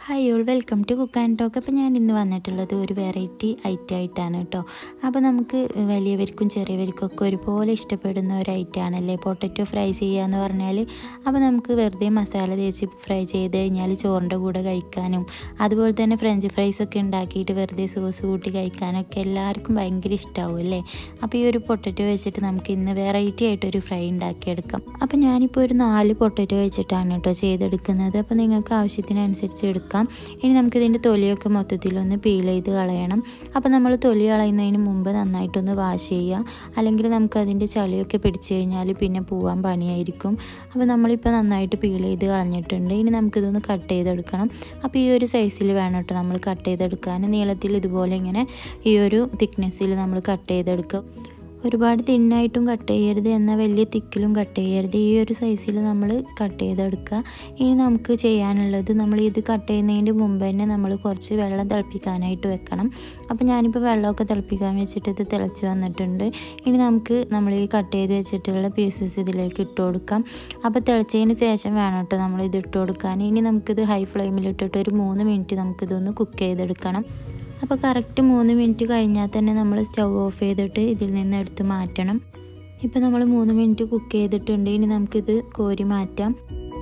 hi all welcome to cook and talk അപ്പോൾ ഞാൻ ഇന്ന് വന്നിട്ടുള്ളത് ഒരു വെറൈറ്റി ഐറ്റം ആയിട്ടാണ് കേട്ടോ അപ്പോൾ നമുക്ക് വലിയവർക്കും ചെറിയവർക്കും ഒക്കെ ഒരുപോലെ ഇഷ്ടപ്പെടുന്ന ഒരു ഐറ്റം ആണല്ലേ പൊട്ടറ്റോ ഫ്രൈ ചെയ്യുക എന്ന് പറഞ്ഞാൽ അപ്പോൾ നമുക്ക് വെറുതെ മസാല തേച്ച് ഫ്രൈ ചെയ്ത് കഴിഞ്ഞാൽ ചോറിൻ്റെ കൂടെ കഴിക്കാനും അതുപോലെ തന്നെ ഫ്രഞ്ച് ഫ്രൈസ് ഒക്കെ ഉണ്ടാക്കിയിട്ട് വെറുതെ സോസ് കൂട്ടി കഴിക്കാനൊക്കെ എല്ലാവർക്കും ഭയങ്കര ഇഷ്ടമാവും അല്ലേ അപ്പോൾ ഈ ഒരു പൊട്ടറ്റോ വെച്ചിട്ട് നമുക്ക് ഇന്ന് വെറൈറ്റി ആയിട്ടൊരു ഫ്രൈ ഉണ്ടാക്കിയെടുക്കാം അപ്പോൾ ഞാനിപ്പോൾ ഒരു നാല് പൊട്ടറ്റോ വെച്ചിട്ടാണ് കേട്ടോ ചെയ്തെടുക്കുന്നത് അപ്പോൾ നിങ്ങൾക്ക് ആവശ്യത്തിനനുസരിച്ച് എടുക്കാം ഇനി നമുക്കിതിൻ്റെ തൊലിയൊക്കെ മൊത്തത്തിലൊന്ന് പീൽ ചെയ്ത് കളയണം അപ്പോൾ നമ്മൾ തൊലി കളയുന്നതിന് മുമ്പ് നന്നായിട്ടൊന്ന് വാഷ് ചെയ്യുക അല്ലെങ്കിൽ നമുക്കതിൻ്റെ ചളിയൊക്കെ പിടിച്ചു കഴിഞ്ഞാൽ പിന്നെ പോകാൻ പണിയായിരിക്കും അപ്പോൾ നമ്മളിപ്പോൾ നന്നായിട്ട് പീൽ ചെയ്ത് കളഞ്ഞിട്ടുണ്ട് ഇനി നമുക്കിതൊന്ന് കട്ട് ചെയ്തെടുക്കണം അപ്പോൾ ഈ ഒരു സൈസിൽ വേണം കേട്ടോ നമ്മൾ കട്ട് ചെയ്തെടുക്കാൻ നീളത്തിൽ ഇതുപോലെ ഇങ്ങനെ ഈ ഒരു തിക്നെസ്സിൽ നമ്മൾ കട്ട് ചെയ്തെടുക്കുക ഒരുപാട് തിന്നായിട്ടും കട്ട് ചെയ്യരുത് എന്നാൽ വലിയ തിക്കിലും കട്ട് ചെയ്യരുത് ഈ ഒരു സൈസിൽ നമ്മൾ കട്ട് ചെയ്തെടുക്കുക ഇനി നമുക്ക് ചെയ്യാനുള്ളത് നമ്മൾ ഇത് കട്ട് ചെയ്യുന്നതിൻ്റെ മുമ്പ് തന്നെ നമ്മൾ കുറച്ച് വെള്ളം തിളപ്പിക്കാനായിട്ട് വെക്കണം അപ്പോൾ ഞാനിപ്പോൾ വെള്ളമൊക്കെ തിളപ്പിക്കാൻ വെച്ചിട്ട് ഇത് തിളച്ച് വന്നിട്ടുണ്ട് ഇനി നമുക്ക് നമ്മൾ ഈ കട്ട് ചെയ്ത് വെച്ചിട്ടുള്ള പീസസ് ഇതിലേക്ക് ഇട്ട് കൊടുക്കാം അപ്പോൾ തിളച്ചതിന് ശേഷം വേണം കേട്ടോ നമ്മൾ ഇത് ഇട്ട് കൊടുക്കാൻ ഇനി നമുക്കിത് ഹൈ ഫ്ലെയിമിൽ ഇട്ടിട്ട് ഒരു മൂന്ന് മിനിറ്റ് നമുക്കിതൊന്ന് കുക്ക് ചെയ്തെടുക്കണം അപ്പോൾ കറക്റ്റ് മൂന്ന് മിനിറ്റ് കഴിഞ്ഞാൽ തന്നെ നമ്മൾ സ്റ്റൗ ഓഫ് ചെയ്തിട്ട് ഇതിൽ നിന്ന് എടുത്ത് മാറ്റണം ഇപ്പോൾ നമ്മൾ മൂന്ന് മിനിറ്റ് കുക്ക് ചെയ്തിട്ടുണ്ട് ഇനി നമുക്കിത് കോരി മാറ്റാം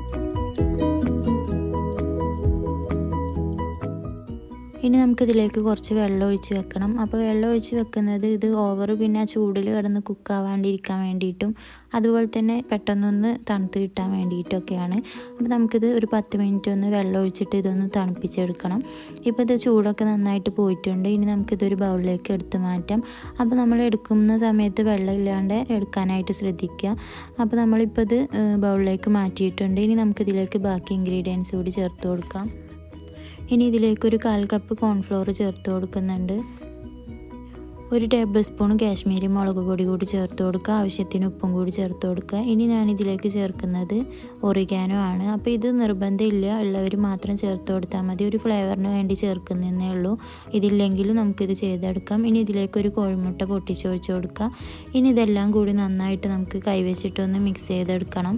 ഇനി നമുക്കിതിലേക്ക് കുറച്ച് വെള്ളം ഒഴിച്ച് വെക്കണം അപ്പോൾ വെള്ളം ഒഴിച്ച് വെക്കുന്നത് ഇത് ഓവർ പിന്നെ ആ ചൂടിൽ കിടന്ന് കുക്കാവാണ്ടിരിക്കാൻ വേണ്ടിയിട്ടും അതുപോലെ തന്നെ പെട്ടെന്നൊന്ന് തണുത്ത് കിട്ടാൻ വേണ്ടിയിട്ടൊക്കെയാണ് അപ്പോൾ നമുക്കിത് ഒരു പത്ത് മിനിറ്റ് ഒന്ന് വെള്ളം ഒഴിച്ചിട്ട് ഇതൊന്ന് തണുപ്പിച്ചെടുക്കണം ഇപ്പോൾ ഇത് ചൂടൊക്കെ നന്നായിട്ട് പോയിട്ടുണ്ട് ഇനി നമുക്കിതൊരു ബൗളിലേക്ക് എടുത്ത് മാറ്റാം അപ്പോൾ നമ്മൾ എടുക്കുന്ന സമയത്ത് വെള്ളം ഇല്ലാണ്ട് എടുക്കാനായിട്ട് ശ്രദ്ധിക്കുക അപ്പോൾ നമ്മളിപ്പോൾ ഇത് ബൗളിലേക്ക് മാറ്റിയിട്ടുണ്ട് ഇനി നമുക്കിതിലേക്ക് ബാക്കി ഇൻഗ്രീഡിയൻസ് കൂടി ചേർത്ത് കൊടുക്കാം ഇനി ഇതിലേക്ക് ഒരു കാൽ കപ്പ് കോൺഫ്ലോർ ചേർത്ത് കൊടുക്കുന്നുണ്ട് ഒരു ടേബിൾ സ്പൂൺ കാശ്മീരി മുളക് പൊടി കൂടി ചേർത്ത് കൊടുക്കുക ആവശ്യത്തിന് ഉപ്പും കൂടി ചേർത്ത് കൊടുക്കുക ഇനി ഞാൻ ഇതിലേക്ക് ചേർക്കുന്നത് ഒറിഗാനോ ആണ് അപ്പോൾ ഇത് നിർബന്ധമില്ല ഉള്ളവർ മാത്രം ചേർത്ത് കൊടുത്താൽ മതി ഒരു ഫ്ലേവറിന് വേണ്ടി ചേർക്കുന്നതേ ഉള്ളൂ ഇതില്ലെങ്കിലും നമുക്കിത് ചെയ്തെടുക്കാം ഇനി ഇതിലേക്ക് ഒരു കോഴിമുട്ട പൊട്ടിച്ചൊഴിച്ച് കൊടുക്കുക ഇനി ഇതെല്ലാം കൂടി നന്നായിട്ട് നമുക്ക് കൈവച്ചിട്ടൊന്ന് മിക്സ് ചെയ്തെടുക്കണം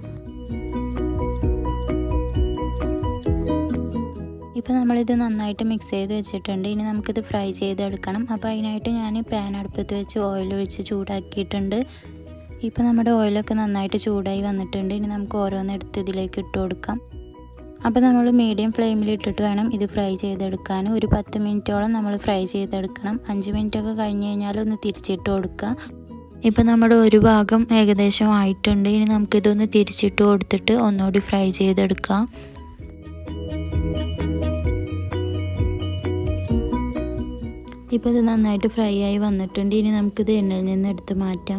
ഇപ്പോൾ നമ്മളിത് നന്നായിട്ട് മിക്സ് ചെയ്ത് വെച്ചിട്ടുണ്ട് ഇനി നമുക്കിത് ഫ്രൈ ചെയ്തെടുക്കണം അപ്പോൾ അതിനായിട്ട് ഞാൻ പാൻ അടുപ്പത്ത് വെച്ച് ഓയിൽ ഒഴിച്ച് ചൂടാക്കിയിട്ടുണ്ട് ഇപ്പോൾ നമ്മുടെ ഓയിലൊക്കെ നന്നായിട്ട് ചൂടായി വന്നിട്ടുണ്ട് ഇനി നമുക്ക് ഓരോന്നെടുത്ത് ഇതിലേക്ക് ഇട്ട് കൊടുക്കാം അപ്പോൾ നമ്മൾ മീഡിയം ഫ്ലെയിമിൽ ഇട്ടിട്ട് വേണം ഇത് ഫ്രൈ ചെയ്തെടുക്കാൻ ഒരു പത്ത് മിനിറ്റോളം നമ്മൾ ഫ്രൈ ചെയ്തെടുക്കണം അഞ്ച് മിനിറ്റൊക്കെ കഴിഞ്ഞ് കഴിഞ്ഞാൽ ഒന്ന് തിരിച്ചിട്ട് കൊടുക്കുക ഇപ്പോൾ നമ്മുടെ ഒരു ഭാഗം ഏകദേശം ആയിട്ടുണ്ട് ഇനി നമുക്കിതൊന്ന് തിരിച്ചിട്ട് കൊടുത്തിട്ട് ഒന്നുകൂടി ഫ്രൈ ചെയ്തെടുക്കാം ഇപ്പോൾ ഇത് നന്നായിട്ട് ഫ്രൈ ആയി വന്നിട്ടുണ്ട് ഇനി നമുക്കിത് എണ്ണയിൽ നിന്ന് എടുത്ത് മാറ്റാം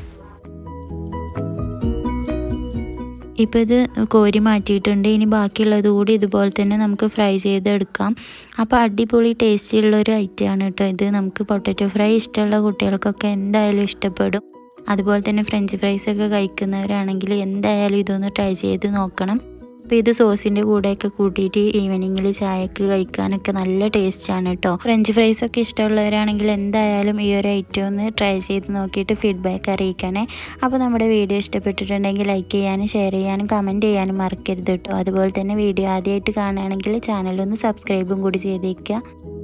ഇപ്പോൾ ഇത് കോരി മാറ്റിയിട്ടുണ്ട് ഇനി ബാക്കിയുള്ളത് കൂടി ഇതുപോലെ തന്നെ നമുക്ക് ഫ്രൈ ചെയ്തെടുക്കാം അപ്പോൾ അടിപൊളി ടേസ്റ്റിയുള്ള ഒരു ഐറ്റമാണ് കേട്ടോ ഇത് നമുക്ക് പൊട്ടറ്റോ ഫ്രൈ ഇഷ്ടമുള്ള കുട്ടികൾക്കൊക്കെ എന്തായാലും ഇഷ്ടപ്പെടും അതുപോലെ തന്നെ ഫ്രഞ്ച് ഫ്രൈസ് ഒക്കെ കഴിക്കുന്നവരാണെങ്കിൽ എന്തായാലും ഇതൊന്ന് ട്രൈ ചെയ്ത് നോക്കണം അപ്പോൾ ഇത് സോസിൻ്റെ കൂടെയൊക്കെ കൂട്ടിയിട്ട് ഈവനിങ്ങിൽ ചായക്ക് കഴിക്കാനൊക്കെ നല്ല ടേസ്റ്റാണ് കേട്ടോ ഫ്രഞ്ച് ഫ്രൈസ് ഒക്കെ ഇഷ്ടമുള്ളവരാണെങ്കിൽ എന്തായാലും ഈ ഒരു ഐറ്റം ഒന്ന് ട്രൈ ചെയ്ത് നോക്കിയിട്ട് ഫീഡ്ബാക്ക് അറിയിക്കണേ അപ്പോൾ നമ്മുടെ വീഡിയോ ഇഷ്ടപ്പെട്ടിട്ടുണ്ടെങ്കിൽ ലൈക്ക് ചെയ്യാനും ഷെയർ ചെയ്യാനും കമൻറ്റ് ചെയ്യാനും മറക്കരുത് കേട്ടോ അതുപോലെ തന്നെ വീഡിയോ ആദ്യമായിട്ട് കാണുകയാണെങ്കിൽ ചാനലൊന്ന് സബ്സ്ക്രൈബും കൂടി ചെയ്തേക്കുക